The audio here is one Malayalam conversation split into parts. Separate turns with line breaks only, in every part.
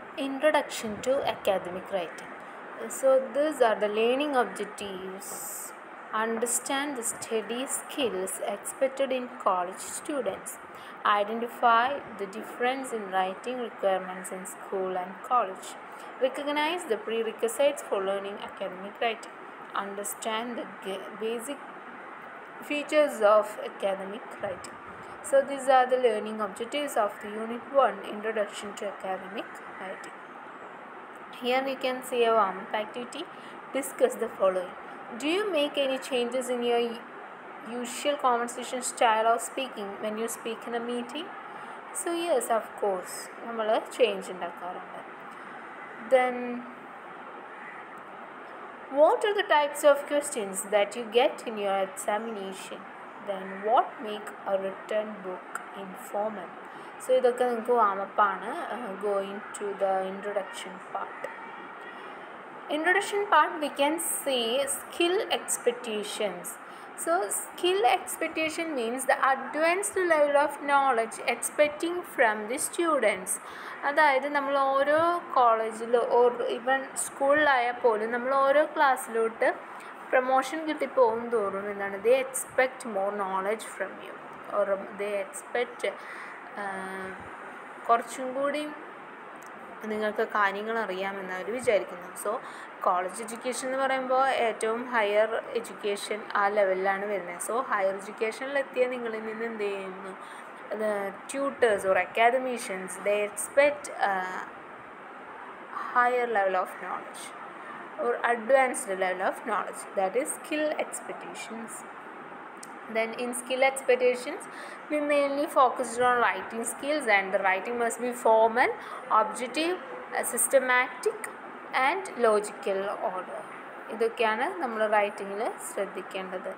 Introduction to academic writing. So, these are the learning objectives. Understand the study skills expected in college students. Identify the difference in writing requirements in school and college. Recognize the prerequisites for learning academic writing. Understand the ga- basic features of academic writing. So, these are the learning objectives of the Unit 1 Introduction to Academic Writing. Here we can see a warm up activity. Discuss the following. Do you make any changes in your u- usual conversation style of speaking when you speak in a meeting? So, yes, of course, നമ്മൾ ചേഞ്ച് ഉണ്ടാക്കാറുണ്ട് then what are the types of questions that you get in your examination then what make a written book informal so ഇതൊക്കെ നിങ്ങൾക്ക് വാമപ്പാണ് going to the introduction part introduction part we can say skill expectations so skill expectation means the advanced level of knowledge expecting from the students അതായത് നമ്മൾ ഓരോ കോളേജിൽ ഓർ ഇവൻ സ്കൂളിലായാൽ പോലും നമ്മൾ ഓരോ ക്ലാസ്സിലോട്ട് പ്രൊമോഷൻ കിട്ടി പോകും തോറും എന്താണ് they expect more knowledge from you or they expect കുറച്ചും കൂടി നിങ്ങൾക്ക് കാര്യങ്ങൾ അറിയാമെന്ന് അവർ വിചാരിക്കുന്നു സോ കോളേജ് എഡ്യൂക്കേഷൻ എന്ന് പറയുമ്പോൾ ഏറ്റവും ഹയർ എഡ്യൂക്കേഷൻ ആ ലെവലിലാണ് വരുന്നത് സോ ഹയർ എഡ്യൂക്കേഷനിലെത്തിയ നിങ്ങളിൽ നിന്ന് എന്ത് ചെയ്യുന്നു tutors or academicians they expect higher level of knowledge or advanced level of knowledge that is skill expectations then in skill expectations we mainly focused on writing skills and the writing must be formal objective uh, systematic and logical order ഇതൊക്കെയാണ് നമ്മൾ റൈറ്റിങ്ങിൽ ശ്രദ്ധിക്കേണ്ടത്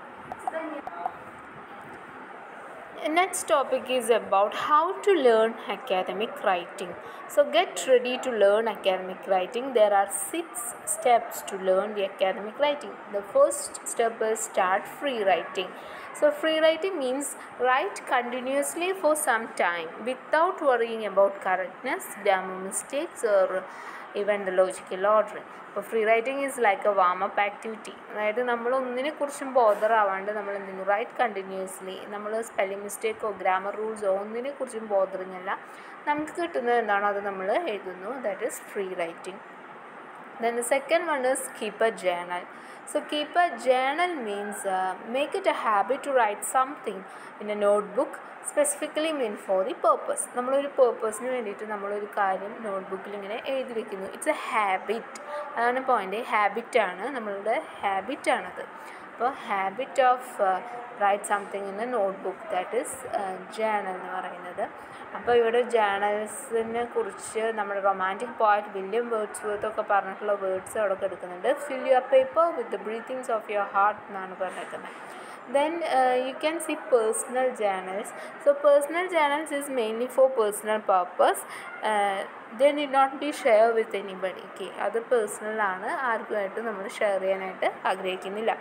Next topic is about how to learn academic writing. So get ready to learn academic writing. There are six steps to learn the academic writing. The first step is start free writing. So free writing means write continuously for some time without worrying about correctness, grammar mistakes or even the logical ordering. അപ്പോൾ free writing is like a warm up activity അതായത് നമ്മൾ ഒന്നിനെക്കുറിച്ചും ബോധർ ആവാണ്ട് നമ്മൾ എന്തെങ്കിലും റൈറ്റ് കണ്ടിന്യൂസ്ലി നമ്മൾ സ്പെല്ലിംഗ് മിസ്റ്റേക്കോ ഗ്രാമർ റൂൾസോ ഒന്നിനെക്കുറിച്ചും ബോധറിങ് അല്ല നമുക്ക് കിട്ടുന്നത് എന്താണോ അത് നമ്മൾ എഴുതുന്നു that is free writing Then the second one is keep a journal. So keep a journal means uh, make it a habit to write something in a notebook specifically mean for the purpose നമ്മളൊരു പേർപ്പസിന് വേണ്ടിയിട്ട് നമ്മളൊരു കാര്യം നോട്ട്ബുക്കിൽ ഇങ്ങനെ എഴുതി വെക്കുന്നു ഇറ്റ്സ് എ ഹാബിറ്റ് അതാണ് പോയിൻ്റ് ഹാബിറ്റാണ് നമ്മളുടെ ഹാബിറ്റാണത് അപ്പോൾ habit of write something in a notebook that is journal എന്ന് പറയുന്നത് അപ്പോൾ ഇവിടെ ജേണൽസിനെ കുറിച്ച് നമ്മുടെ romantic poet William Wordsworth ഒക്കെ പറഞ്ഞിട്ടുള്ള വേർഡ്സ് അവിടെ എടുക്കുന്നുണ്ട് fill your paper with the breathings of your heart എന്നാണ് പറഞ്ഞിരിക്കുന്നത് then uh, you can see personal journals so personal journals is mainly for personal purpose uh, they need not be share with anybody okay അത് പേഴ്സണൽ ആണ് ആർക്കുമായിട്ട് നമ്മൾ ഷെയർ ചെയ്യാനായിട്ട് ആഗ്രഹിക്കുന്നില്ല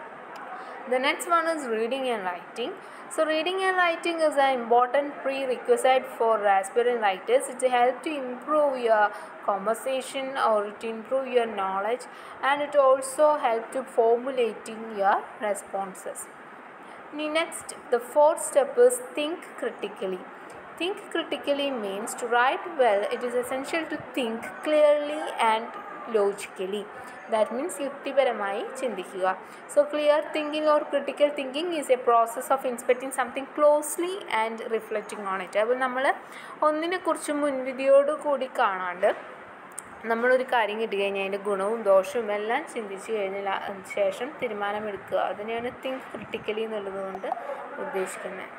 The next one is reading and writing. So, reading and writing is an important prerequisite for aspiring writers. It helps to improve your conversation or to improve your knowledge, and it also helps to formulating your responses. The next, the fourth step is think critically. Think critically means to write well, it is essential to think clearly and logically that means യുക്തിപരമായി ചിന്തിക്കുക so clear thinking or critical thinking is a process of inspecting something closely and reflecting on it അപ്പോൾ നമ്മൾ ഒന്നിനെക്കുറിച്ച് മുൻവിധിയോട് കൂടി കാണാണ്ട് നമ്മളൊരു കാര്യം കിട്ടി കഴിഞ്ഞാൽ അതിൻ്റെ ഗുണവും ദോഷവും എല്ലാം ചിന്തിച്ച് കഴിഞ്ഞാൽ ശേഷം തീരുമാനമെടുക്കുക അതിനെയാണ് തിങ്ക് ക്രിട്ടിക്കലി എന്നുള്ളത് കൊണ്ട് ഉദ്ദേശിക്കുന്നത്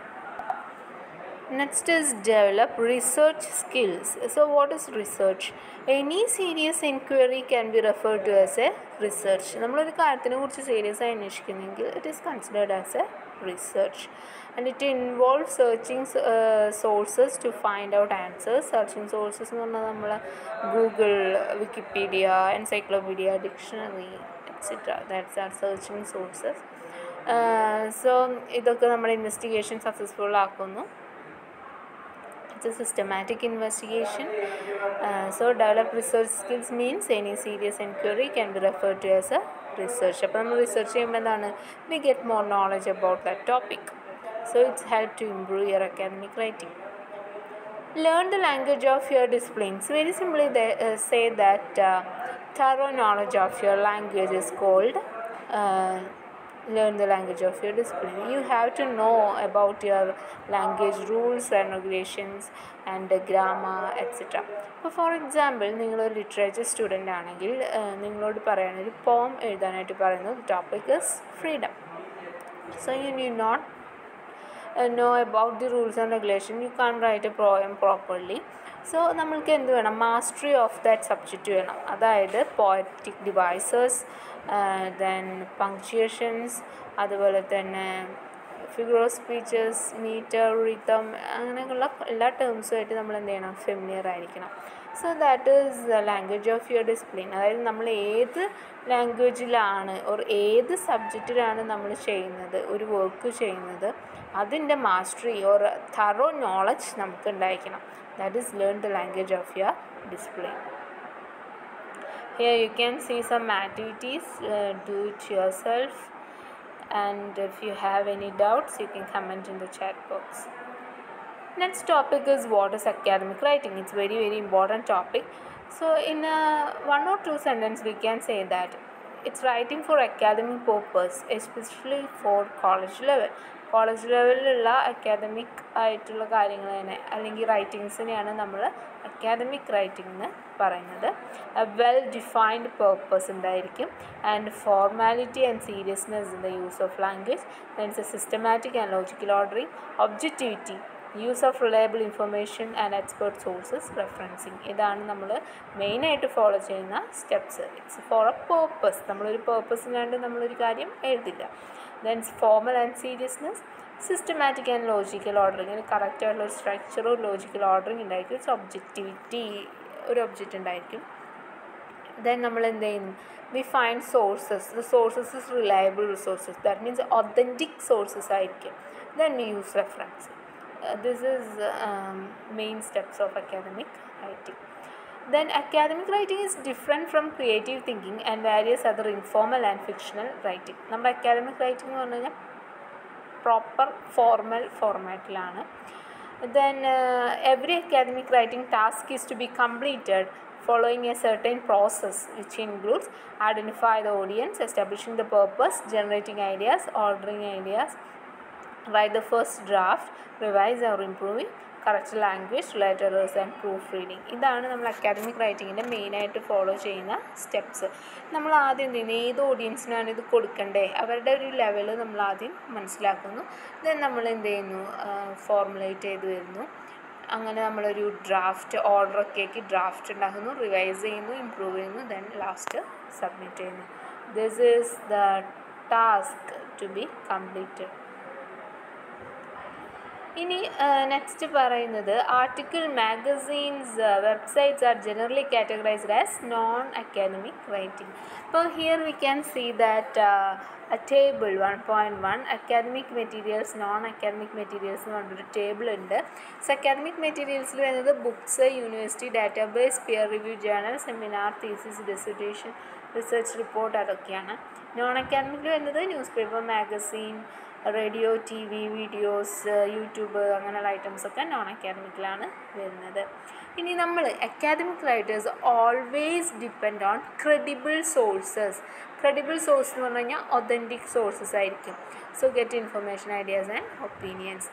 Next is develop research skills. So, what is research? Any serious inquiry can be referred to as a research. നമ്മളൊരു കാര്യത്തിനെ കുറിച്ച് സീരിയസ് ആയി അന്വേഷിക്കുന്നെങ്കിൽ it is considered as a research and it involve searching sources to find out answers searching sources എന്ന് പറഞ്ഞാൽ നമ്മൾ Google Wikipedia encyclopedia dictionary etcetera that's are searching sources so ഇതൊക്കെ നമ്മുടെ ഇൻവെസ്റ്റിഗേഷൻ സക്സസ്ഫുൾ ആക്കുന്നു it's a systematic investigation uh, so develop research skills means any serious inquiry can be referred to as a research അപ്പോൾ നമ്മൾ റിസർച്ച് ചെയ്യുമ്പോൾ എന്താണ് we get more knowledge about that topic so it's help to improve your academic writing learn the language of your disciplines very simply they uh, say that uh, thorough knowledge of your language is called uh, learn the language of your discipline you have to know about your language rules and regulations and the grammar etc ഇപ്പോൾ ഫോർ എക്സാമ്പിൾ നിങ്ങളൊരു ലിറ്ററേച്ചർ സ്റ്റുഡൻ്റ് ആണെങ്കിൽ നിങ്ങളോട് പറയുകയാണെങ്കിൽ ഒരു പോം എഴുതാനായിട്ട് പറയുന്നത് topic is freedom so you need not uh, know about the rules and regulation you can't write a poem properly so നമ്മൾക്ക് എന്ത് വേണം മാസ്റ്ററി ഓഫ് ദാറ്റ് സബ്ജക്റ്റ് വേണം അതായത് പോയറ്റിക് ഡിവൈസസ് ദെൻ പങ്ക്ച്വേഷൻസ് അതുപോലെ തന്നെ figure of speeches metre rhythm അങ്ങനെയുള്ള എല്ലാ ടേംസുമായിട്ട് നമ്മൾ എന്ത് ചെയ്യണം ഫെമിലിയർ ആയിരിക്കണം so that is the language of your discipline അതായത് നമ്മൾ ഏത് ലാംഗ്വേജിലാണ് ഓർ ഏത് സബ്ജക്റ്റിലാണ് നമ്മൾ ചെയ്യുന്നത് ഒരു വർക്ക് ചെയ്യുന്നത് അതിൻ്റെ മാസ്റ്ററി ഓർ തറോ നോളജ് നമുക്ക് ഉണ്ടായിരിക്കണം that is learn the language of your discipline Here you can see some activities, uh, do it yourself and if you have any doubts you can comment in the chat box. Next topic is what is academic writing. It's very very important topic. So in a one or two sentence we can say that it's writing for academic purpose, especially for college level. College ലെവലിലുള്ള അക്കാദമിക് ആയിട്ടുള്ള കാര്യങ്ങൾ തന്നെ അല്ലെങ്കിൽ റൈറ്റിങ്സിനെയാണ് നമ്മൾ അക്കാദമിക് റൈറ്റിംഗ് എന്ന് പറയുന്നത് വെൽ ഡിഫൈൻഡ് പേർപ്പസ് ഉണ്ടായിരിക്കും and formality and seriousness in the use of language then a systematic and logical ordering objectivity use of reliable information and expert sources referencing ഇതാണ് നമ്മൾ മെയിനായിട്ട് ഫോളോ ചെയ്യുന്ന steps it's for a purpose നമ്മളൊരു പേർപ്പസിനാണ്ട് നമ്മളൊരു കാര്യം എഴുതില്ല then formal and seriousness systematic and logical ordering അതിന് കറക്റ്റായിട്ടുള്ള ഒരു സ്ട്രക്ചറോ ലോജിക്കൽ ഓർഡറിങ് ഉണ്ടായിരിക്കും ഇറ്റ്സ് ഒബ്ജക്റ്റിവിറ്റി ഒരു ഒബ്ജക്റ്റ് ഉണ്ടായിരിക്കും ദെൻ നമ്മൾ എന്ത് ചെയ്യുന്നു we find sources the sources is reliable resources that means authentic sources ആയിരിക്കും then we use reference this is main steps of academic writing then academic writing is different from creative thinking and various other informal and fictional writing നമ്മുടെ അക്കാദമിക് റൈറ്റിംഗ് എന്ന് പറഞ്ഞു കഴിഞ്ഞാൽ പ്രോപ്പർ ഫോർമൽ ഫോർമാറ്റിലാണ് then every academic writing task is to be completed following a certain process which includes identify the audience establishing the purpose generating ideas ordering ideas write the first draft revise or improving correct language letters and proof reading ഇതാണ് നമ്മൾ അക്കാദമിക് റൈറ്റിങ്ങിൻ്റെ മെയിനായിട്ട് ഫോളോ ചെയ്യുന്ന സ്റ്റെപ്സ് നമ്മൾ ആദ്യം എന്ത് ചെയ്യുന്നു ഏത് ഓഡിയൻസിനാണ് ഇത് കൊടുക്കണ്ടേ അവരുടെ ഒരു ലെവൽ നമ്മൾ ആദ്യം മനസ്സിലാക്കുന്നു ദെൻ നമ്മൾ എന്ത് ചെയ്യുന്നു ഫോർമുലേറ്റ് ചെയ്ത് വരുന്നു അങ്ങനെ നമ്മളൊരു ഡ്രാഫ്റ്റ് ഓർഡറൊക്കെ ആക്കി ഡ്രാഫ്റ്റ് ഉണ്ടാക്കുന്നു റിവൈസ് ചെയ്യുന്നു ഇമ്പ്രൂവ് ചെയ്യുന്നു ദെൻ ലാസ്റ്റ് സബ്മിറ്റ് ചെയ്യുന്നു this is the task to be completed ഇനി നെക്സ്റ്റ് പറയുന്നത് article magazines websites are generally categorised as non academic writing അപ്പോൾ here we can see that a table one point one academic materials non academic materials എന്ന് പറഞ്ഞൊരു ടേബിൾ ഉണ്ട് സോ അക്കാദമിക് മെറ്റീരിയൽസിൽ വരുന്നത് books university database peer review journal seminar thesis dissertation research report അതൊക്കെയാണ് നോൺ അക്കാദമിക്കിൽ വരുന്നത് newspaper magazine radio T V videos YouTube അങ്ങനെയുള്ള ഐറ്റംസൊക്കെ നോൺ അക്കാദമിക്കിലാണ് വരുന്നത് ഇനി നമ്മൾ academic writers always depend on credible sources credible source എന്ന് പറഞ്ഞു കഴിഞ്ഞാൽ ഒതൻറ്റിക് സോഴ്സസ് ആയിരിക്കും so get information ideas and opinions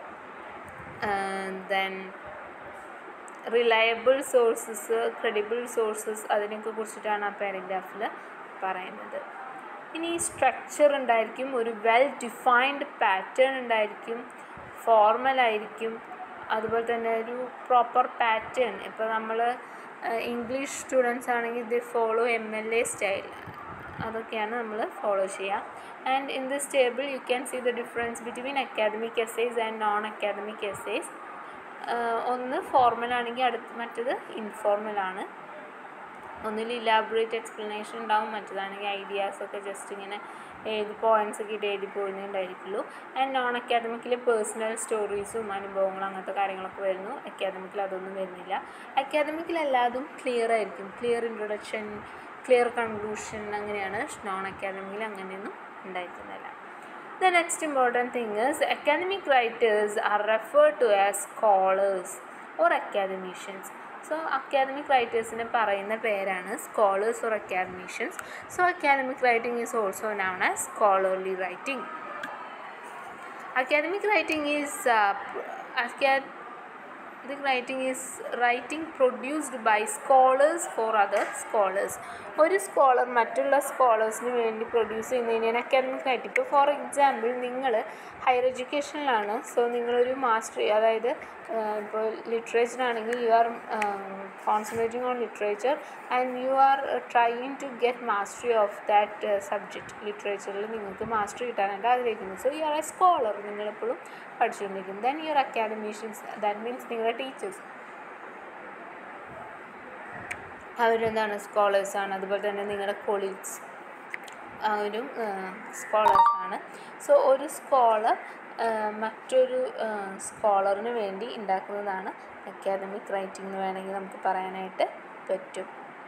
then reliable sources credible sources അതിനെയൊക്കെ കുറിച്ചിട്ടാണ് ആ പാരഗ്രാഫിൽ പറയുന്നത് ഇനി സ്ട്രക്ചർ ഉണ്ടായിരിക്കും ഒരു വെൽ ഡിഫൈൻഡ് പാറ്റേൺ ഉണ്ടായിരിക്കും ഫോർമൽ ആയിരിക്കും അതുപോലെ തന്നെ ഒരു പ്രോപ്പർ പാറ്റേൺ ഇപ്പോൾ നമ്മൾ ഇംഗ്ലീഷ് സ്റ്റുഡൻസ് ആണെങ്കിൽ ഇത് follow M L A style അതൊക്കെയാണ് നമ്മൾ ഫോളോ ചെയ്യുക and in this table you can see the difference between academic essays and non academic essays ഒന്ന് ഫോർമൽ ആണെങ്കിൽ അടുത്ത് മറ്റത് ഇൻഫോർമൽ ആണ് ഒന്നിൽ ഇലാബറേറ്റ് എക്സ്പ്ലനേഷൻ ഉണ്ടാവും മറ്റേതാണെങ്കിൽ ഐഡിയാസൊക്കെ ജസ്റ്റ് ഇങ്ങനെ എഴുതി പോയിൻറ്റ്സ് ഒക്കെ ഇട്ട് എഴുതി പോകുന്നുണ്ടായിരിക്കുള്ളൂ ആൻഡ് നോൺ അക്കാദമിക്കിൽ പേഴ്സണൽ സ്റ്റോറീസും അനുഭവങ്ങളും അങ്ങനത്തെ കാര്യങ്ങളൊക്കെ വരുന്നു അക്കാദമിക്കിൽ അതൊന്നും വരുന്നില്ല അക്കാദമിക്കിൽ എല്ലാതും ക്ലിയർ ആയിരിക്കും ക്ലിയർ ഇൻട്രൊഡക്ഷൻ ക്ലിയർ കൺക്ലൂഷൻ അങ്ങനെയാണ് നോൺ അക്കാദമിക്കിൽ അങ്ങനെയൊന്നും ഉണ്ടായിരിക്കുന്നില്ല The next important thing is academic writers are referred to as scholars or academicians. So academic റൈറ്റേഴ്സിനെ പറയുന്ന പേരാണ് scholars or academicians so academic writing is also known as scholarly writing academic writing is academic writing is writing produced by scholars for other scholars ഒരു സ്കോളർ മറ്റുള്ള സ്കോളേഴ്സിന് വേണ്ടി പ്രൊഡ്യൂസ് ചെയ്യുന്നതിനാണ് അക്കാദമിക് റൈറ്റിംഗ് ഇപ്പോൾ ഫോർ എക്സാമ്പിൾ നിങ്ങൾ ഹയർ എഡ്യൂക്കേഷനിലാണ് സോ നിങ്ങളൊരു മാസ്റ്ററി അതായത് ഇപ്പോൾ ലിറ്ററേച്ചർ ആണെങ്കിൽ you are concentrating on literature and you are trying to get mastery of that subject ലിറ്ററേച്ചറിൽ നിങ്ങൾക്ക് മാസ്റ്ററി കിട്ടാനായിട്ട് ആഗ്രഹിക്കുന്നു so you are a scholar നിങ്ങളെപ്പോഴും പഠിച്ചുകൊണ്ടിരിക്കും then your academicians that means നിങ്ങളുടെ ടീച്ചേഴ്സ് അവരെന്താണ് സ്കോളേഴ്സാണ് അതുപോലെ തന്നെ നിങ്ങളുടെ കൊളീഗ്സ് അവരും സ്കോളേഴ്സാണ് സോ ഒരു സ്കോളർ മറ്റൊരു സ്കോളറിന് വേണ്ടി ഉണ്ടാക്കുന്നതാണ് അക്കാദമിക് റൈറ്റിംഗ് എന്ന് വേണമെങ്കിൽ നമുക്ക് പറയാനായിട്ട് പറ്റും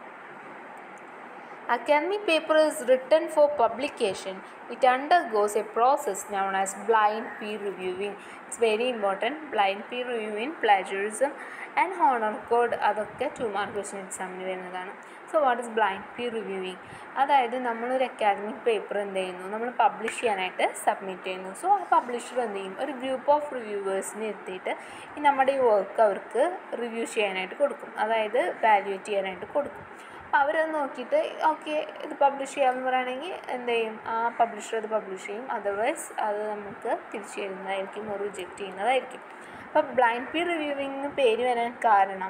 Academic paper is written for publication. It undergoes a process known as blind peer reviewing. It's very important. Blind peer reviewing, plagiarism and honor code അതൊക്കെ ടു മാർക്ക് ക്വസ്റ്റ്യൻ എക്സാമിന് വരുന്നതാണ് so what is blind peer reviewing അതായത് നമ്മളൊരു അക്കാദമിക് പേപ്പർ എന്ത് ചെയ്യുന്നു നമ്മൾ പബ്ലിഷ് ചെയ്യാനായിട്ട് സബ്മിറ്റ് ചെയ്യുന്നു സോ ആ പബ്ലിഷർ എന്ത് ചെയ്യും ഒരു ഗ്രൂപ്പ് ഓഫ് റിവ്യൂവേഴ്സിനെ എത്തിയിട്ട് ഈ നമ്മുടെ ഈ വർക്ക് അവർക്ക് റിവ്യൂ ചെയ്യാനായിട്ട് കൊടുക്കും അതായത് വാല്യുവേറ്റ് ചെയ്യാനായിട്ട് കൊടുക്കും അപ്പോൾ അവരത് നോക്കിയിട്ട് ഓക്കെ ഇത് പബ്ലിഷ് ചെയ്യാമെന്ന് പറയുകയാണെങ്കിൽ എന്ത് ചെയ്യും ആ പബ്ലിഷർ അത് പബ്ലിഷ് ചെയ്യും അതർവൈസ് അത് നമുക്ക് തിരിച്ചു തരുന്നതായിരിക്കും ഒരു റിജക്റ്റ് ചെയ്യുന്നതായിരിക്കും അപ്പോൾ ബ്ലൈൻഡ് പീർ റിവ്യൂവിങ് പേര് വരാൻ കാരണം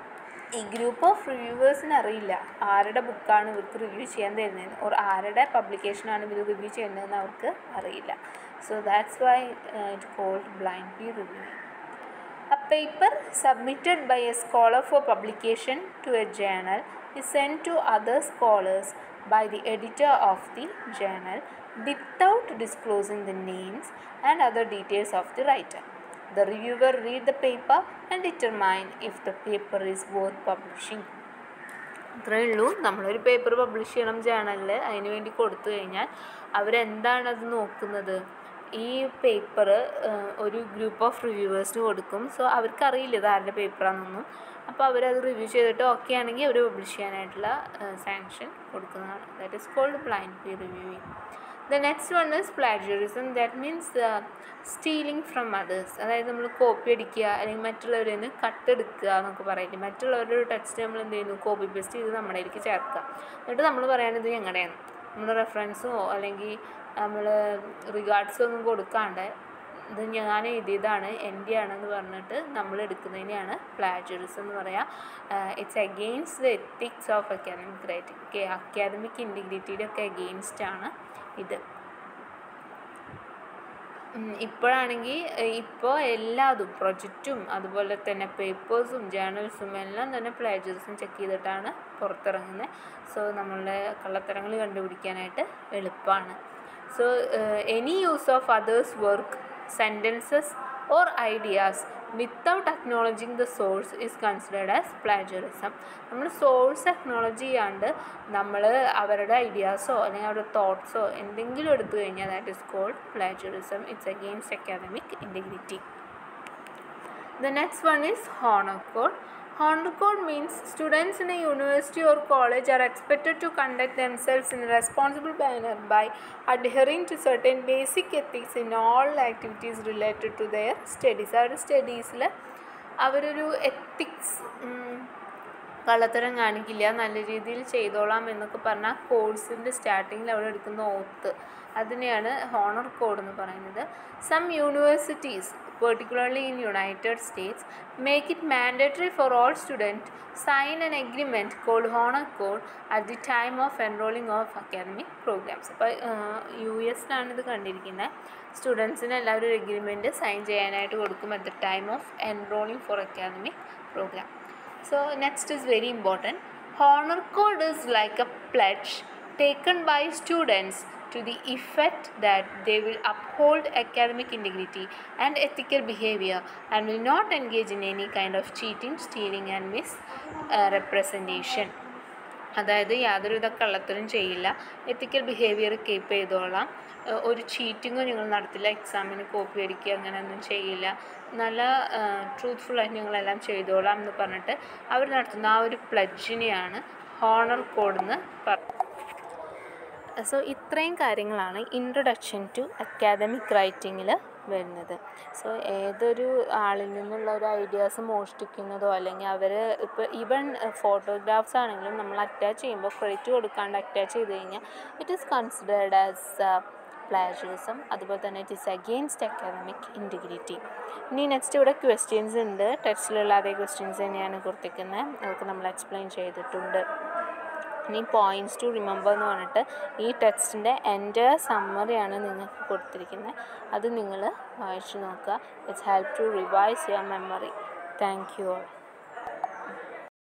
ഈ ഗ്രൂപ്പ് ഓഫ് റിവ്യൂവേഴ്സിന് അറിയില്ല ആരുടെ ബുക്കാണ് ഇവർക്ക് റിവ്യൂ ചെയ്യാൻ തരുന്നത് ഓർ ആരുടെ പബ്ലിക്കേഷനാണ് ഇവർ റിവ്യൂ ചെയ്യുന്നതെന്ന് അവർക്ക് അറിയില്ല so that's why it called blind peer reviewing A paper submitted by a scholar for publication to a journal is sent to other scholars by the editor of the journal without disclosing the names and other details of the writer. The reviewer read the paper and determine if the paper is worth publishing. അത്രയേ ഉള്ളൂ നമ്മളൊരു പേപ്പർ പബ്ലിഷ് ചെയ്യണം ജേണലിൽ അതിന് വേണ്ടി കൊടുത്തു കഴിഞ്ഞാൽ അവരെന്താണ് അത് നോക്കുന്നത് ഈ പേപ്പർ ഒരു ഗ്രൂപ്പ് ഓഫ് റിവ്യൂവേഴ്സിന് കൊടുക്കും സോ അവർക്കറിയില്ല ഇത് ആരുടെ പേപ്പറാണെന്നൊന്നും അപ്പോൾ അവരത് റിവ്യൂ ചെയ്തിട്ട് ഓക്കെ ആണെങ്കിൽ അവർ പബ്ലിഷ് ചെയ്യാനായിട്ടുള്ള സാങ്ഷൻ കൊടുക്കുന്നതാണ് that is called blind peer reviewing the next one is plagiarism that means stealing from others അതായത് നമ്മൾ കോപ്പി അടിക്കുക അല്ലെങ്കിൽ മറ്റുള്ളവരിൽ നിന്ന് കട്ടെടുക്കുക എന്നൊക്കെ പറയില്ലേ മറ്റുള്ളവരുടെ ഒരു ടെക്സ്റ്റ് നമ്മൾ എന്ത് ചെയ്യുന്നു കോപ്പി പേസ്റ്റ് ചെയ്ത് നമ്മുടെ ഇതിലേക്ക് ചേർക്കുക എന്നിട്ട് നമ്മൾ പറയുന്നത് ഞങ്ങളുടെയാണ് നമ്മൾ റെഫറൻസോ അല്ലെങ്കിൽ നമ്മൾ റിഗാർഡ്സോ ഒന്നും കൊടുക്കാണ്ട് ഇത് ഞാൻ എഴുതിയതാണ് എൻ്റെ ആണെന്ന് പറഞ്ഞിട്ട് നമ്മൾ എടുക്കുന്നതിനെയാണ് പ്ലാജറിസം എന്ന് പറയാം it's against the ethics of academic writing okay academic ഇൻറ്റിഗ്രിറ്റിയുടെ ഒക്കെ അഗെയിൻസ്റ്റ് ആണ് ഇത് ഇപ്പോഴാണെങ്കിൽ ഇപ്പോൾ എല്ലാതും പ്രൊജക്റ്റും അതുപോലെ തന്നെ പേപ്പേഴ്സും ജേണൽസും എല്ലാം തന്നെ പ്ലേജറിസം ചെക്ക് ചെയ്തിട്ടാണ് പുറത്തിറങ്ങുന്നത് സോ നമ്മളുടെ കള്ളത്തരങ്ങൾ കണ്ടുപിടിക്കാനായിട്ട് എളുപ്പമാണ് so any use of others work sentences or ideas without acknowledging the source is considered as plagiarism നമ്മൾ സോഴ്സ് അക്നോളജ് ചെയ്യാണ്ട് നമ്മൾ അവരുടെ ഐഡിയാസോ അല്ലെങ്കിൽ അവരുടെ തോട്ട്സോ എന്തെങ്കിലും എടുത്തു കഴിഞ്ഞാൽ that is called plagiarism it's against academic integrity the next one is honour code Honor code means students in a university or college are expected to conduct themselves in a responsible manner by adhering to certain basic ethics in all activities related to their studies. അവരുടെ സ്റ്റഡീസിൽ അവരൊരു എത്തിക്സ് കള്ളത്തരം കാണിക്കില്ല നല്ല രീതിയിൽ ചെയ്തോളാം എന്നൊക്കെ പറഞ്ഞാൽ കോഴ്സിൻ്റെ സ്റ്റാർട്ടിങ്ങിൽ അവിടെ എടുക്കുന്ന ഓത്ത് അതിനെയാണ് ഹോണർ കോഡ് എന്ന് പറയുന്നത് some universities particularly in United States, make it mandatory for all students sign an agreement called Honor Code at the time of enrolling of academic programs. അപ്പോൾ യു എസിലാണ് ഇത് കണ്ടിരിക്കുന്നത് സ്റ്റുഡൻസിന് എല്ലാവരും ഒരു എഗ്രിമെൻറ്റ് സൈൻ ചെയ്യാനായിട്ട് കൊടുക്കും at the time of enrolling for academic program so next is very important Honor code is like a pledge taken by students to the effect that they will uphold academic integrity and ethical behavior and will not engage in any kind of cheating, stealing, and misrepresentation. അതായത് യാതൊരുവിധ കള്ളത്തരം ചെയ്യില്ല എത്തിക്കൽ ബിഹേവിയർ കീപ്പ് ചെയ്തോളാം ഏഹ് ഒരു ചീറ്റിങ്ങും നിങ്ങൾ നടത്തില്ല എക്സാമിന് കോപ്പി അടിക്കുക അങ്ങനെയൊന്നും ചെയ്യില്ല നല്ല ട്രൂത്ത്ഫുള്ളായിട്ട് ഞങ്ങളെല്ലാം ചെയ്തോളാം എന്ന് പറഞ്ഞിട്ട് അവർ നടത്തുന്ന ആ ഒരു പ്ലഡ്ജിനെയാണ് ഹോണർ കോഡ് എന്ന് പറയുന്നത് സോ ഇത്രയും കാര്യങ്ങളാണ് ഇൻട്രൊഡക്ഷൻ ടു അക്കാദമിക് റൈറ്റിങ്ങിൽ വരുന്നത് സോ ഏതൊരു ആളിൽ നിന്നുള്ള ഒരു ഐഡിയാസ് മോഷ്ടിക്കുന്നതോ അല്ലെങ്കിൽ അവർ ഇപ്പോൾ ഈവൻ ഫോട്ടോഗ്രാഫ്സ് ആണെങ്കിലും നമ്മൾ അറ്റാച്ച് ചെയ്യുമ്പോൾ ക്രെഡിറ്റ് കൊടുക്കാണ്ട് അറ്റാച്ച് ചെയ്ത് കഴിഞ്ഞാൽ it is considered as plagiarism അതുപോലെ തന്നെ it is against academic integrity ഇനി നെക്സ്റ്റ് ഇവിടെ ക്വസ്റ്റ്യൻസ് ഉണ്ട് ടെക്സ്റ്റിലുള്ള അതേ ക്വസ്റ്റ്യൻസ് തന്നെയാണ് കൊടുത്തിരിക്കുന്നത് അതൊക്കെ നമ്മൾ എക്സ്പ്ലെയിൻ ചെയ്തിട്ടുണ്ട് ഇനി പോയിൻറ്റ്സ് ടു റിമെമ്പർ എന്ന് പറഞ്ഞിട്ട് ഈ ടെക്സ്റ്റിൻ്റെ എൻ്റെ സമ്മറിയാണ് നിങ്ങൾക്ക് കൊടുത്തിരിക്കുന്നത് അത് നിങ്ങൾ വായിച്ചു നോക്കുക it's help to revise your memory thank you all